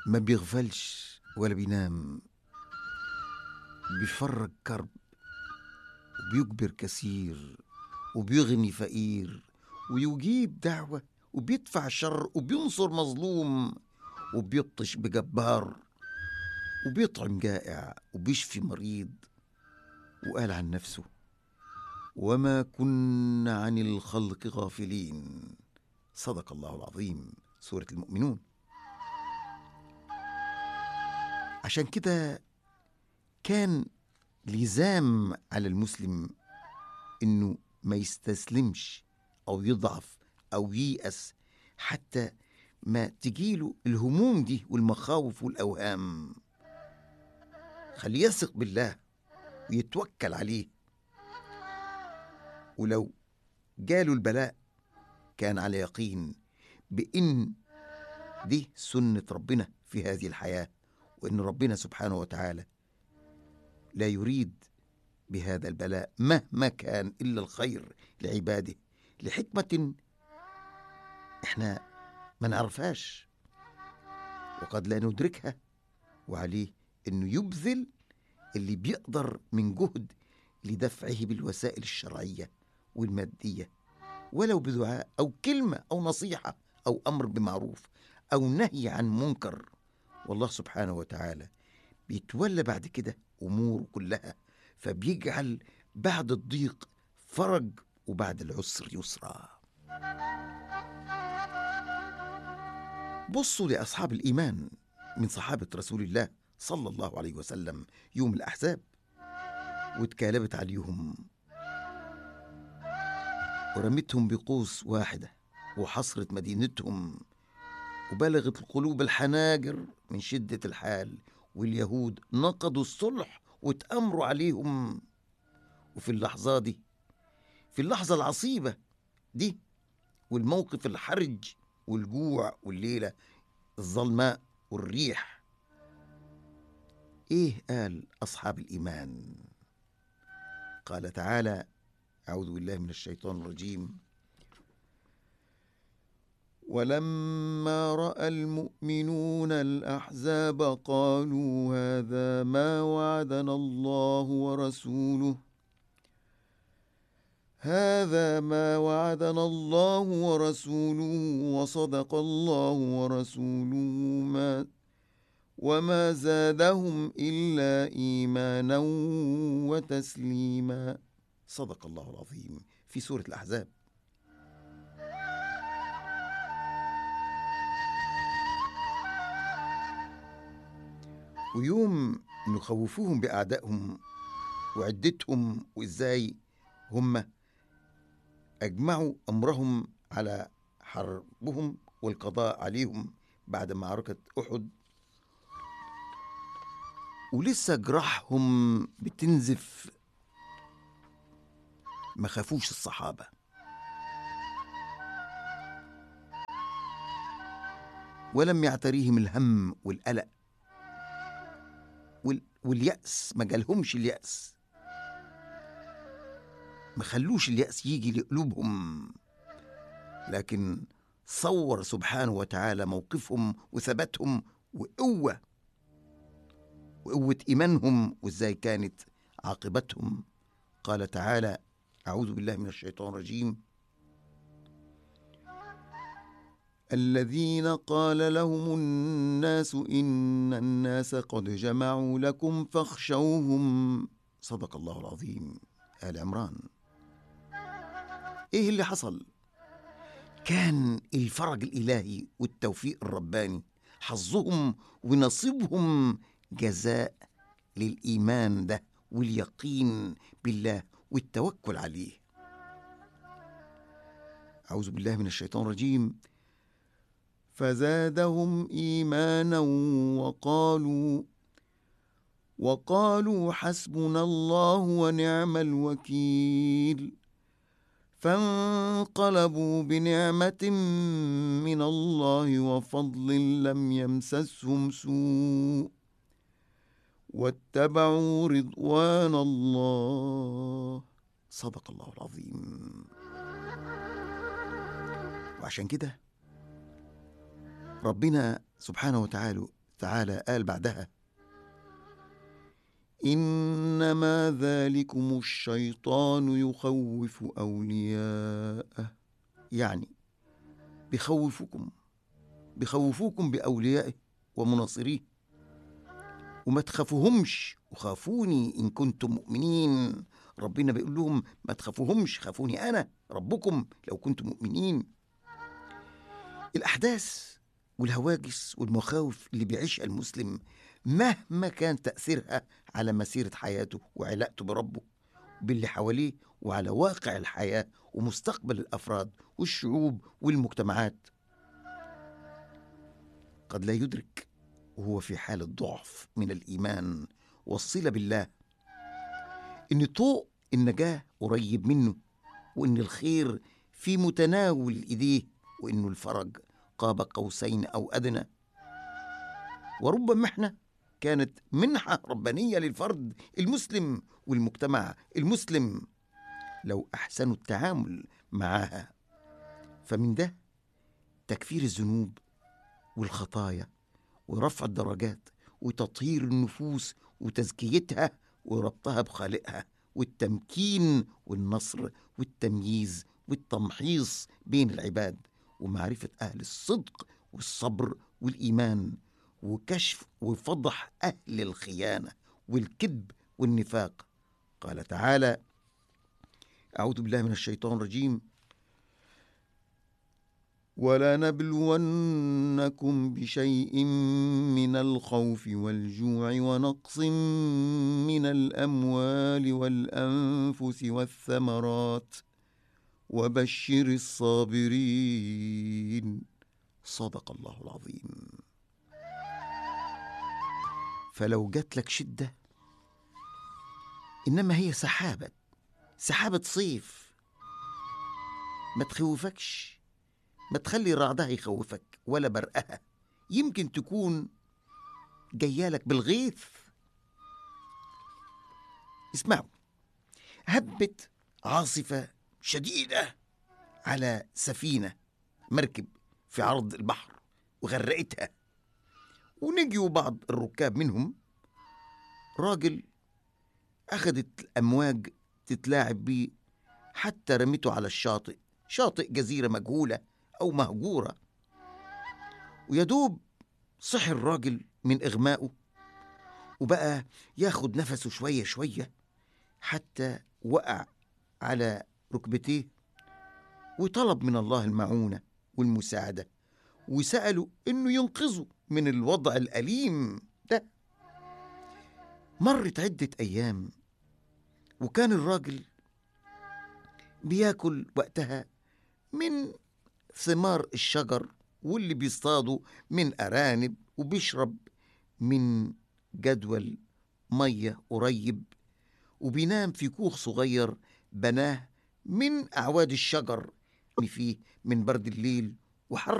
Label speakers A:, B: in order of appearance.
A: ما بيغفلش ولا بينام بيفرج كرب وبيجبر كثير وبيغني فقير ويجيب دعوة وبيدفع شر وبينصر مظلوم وبيبطش بجبار وبيطعم جائع وبيشفي مريض وقال عن نفسه وما كنا عن الخلق غافلين صدق الله العظيم سورة المؤمنون عشان كده كان لزام على المسلم انه ما يستسلمش او يضعف او ييأس حتى ما تجيله الهموم دي والمخاوف والاوهام خليه يثق بالله ويتوكل عليه ولو جاله البلاء كان على يقين بان دي سنه ربنا في هذه الحياه وان ربنا سبحانه وتعالى لا يريد بهذا البلاء مهما كان الا الخير لعباده لحكمه احنا ما نعرفهاش وقد لا ندركها وعليه انه يبذل اللي بيقدر من جهد لدفعه بالوسائل الشرعيه والماديه ولو بدعاء او كلمه او نصيحه او امر بمعروف او نهي عن منكر والله سبحانه وتعالى بيتولى بعد كده اموره كلها فبيجعل بعد الضيق فرج وبعد العسر يسرا بصوا لاصحاب الايمان من صحابه رسول الله صلى الله عليه وسلم يوم الاحزاب واتكالبت عليهم ورمتهم بقوس واحده وحصرت مدينتهم وبلغت القلوب الحناجر من شده الحال واليهود نقضوا الصلح واتأمروا عليهم وفي اللحظة دي في اللحظة العصيبة دي والموقف الحرج والجوع والليلة الظلماء والريح ايه قال اصحاب الايمان قال تعالى اعوذ بالله من الشيطان الرجيم ولما راى المؤمنون الاحزاب قالوا هذا ما وعدنا الله ورسوله هذا ما وعدنا الله ورسوله وصدق الله ورسوله ما وما زادهم الا ايمانا وتسليما صدق الله العظيم في سوره الاحزاب ويوم نخوفوهم بأعدائهم وعدتهم وإزاي هم أجمعوا أمرهم على حربهم والقضاء عليهم بعد معركة أحد ولسه جراحهم بتنزف ما خافوش الصحابة ولم يعتريهم الهم والقلق وال... واليأس ما جالهمش اليأس ما خلوش اليأس يجي لقلوبهم لكن صور سبحانه وتعالى موقفهم وثباتهم وقوة وقوة إيمانهم وإزاي كانت عاقبتهم قال تعالى أعوذ بالله من الشيطان الرجيم الذين قال لهم الناس إن الناس قد جمعوا لكم فاخشوهم صدق الله العظيم آل عمران إيه اللي حصل؟ كان الفرج الإلهي والتوفيق الرباني حظهم ونصيبهم جزاء للإيمان ده واليقين بالله والتوكل عليه أعوذ بالله من الشيطان الرجيم فزادهم ايمانا وقالوا وقالوا حسبنا الله ونعم الوكيل فانقلبوا بنعمه من الله وفضل لم يمسسهم سوء واتبعوا رضوان الله صدق الله العظيم وعشان كده ربنا سبحانه وتعالى تعالى قال بعدها إنما ذلكم الشيطان يخوف أولياءه يعني بيخوفكم بيخوفوكم بأوليائه ومناصريه وما تخافوهمش وخافوني إن كنتم مؤمنين ربنا بيقول لهم ما تخافوهمش خافوني أنا ربكم لو كنتم مؤمنين الأحداث والهواجس والمخاوف اللي بيعيشها المسلم مهما كان تأثيرها على مسيرة حياته وعلاقته بربه باللي حواليه وعلى واقع الحياة ومستقبل الأفراد والشعوب والمجتمعات قد لا يدرك وهو في حالة ضعف من الإيمان والصلة بالله إن طوق النجاة قريب منه وإن الخير في متناول إيديه وإنه الفرج قاب قوسين أو أدنى ورب محنة كانت منحة ربانية للفرد المسلم والمجتمع المسلم لو أحسنوا التعامل معها فمن ده تكفير الذنوب والخطايا ورفع الدرجات وتطهير النفوس وتزكيتها وربطها بخالقها والتمكين والنصر والتمييز والتمحيص بين العباد ومعرفة أهل الصدق والصبر والإيمان وكشف وفضح أهل الخيانة والكذب والنفاق قال تعالى أعوذ بالله من الشيطان الرجيم ولنبلونكم بشيء من الخوف والجوع ونقص من الأموال والأنفس والثمرات وبشر الصابرين صدق الله العظيم فلو جات لك شدة إنما هي سحابة سحابة صيف ما تخوفكش ما تخلي رعدها يخوفك ولا برقها يمكن تكون جايالك بالغيث اسمعوا هبت عاصفة شديدة على سفينة مركب في عرض البحر وغرقتها ونجيوا بعض الركاب منهم راجل أخذت الأمواج تتلاعب بيه حتى رمته على الشاطئ شاطئ جزيرة مجهولة أو مهجورة ويدوب صحي الراجل من إغمائه وبقى ياخد نفسه شوية شوية حتى وقع على ركبتيه وطلب من الله المعونة والمساعدة وسأله إنه ينقذه من الوضع الأليم ده مرت عدة أيام وكان الراجل بياكل وقتها من ثمار الشجر واللي بيصطادوا من أرانب وبيشرب من جدول مية قريب وبينام في كوخ صغير بناه من أعواد الشجر فيه من برد الليل وحر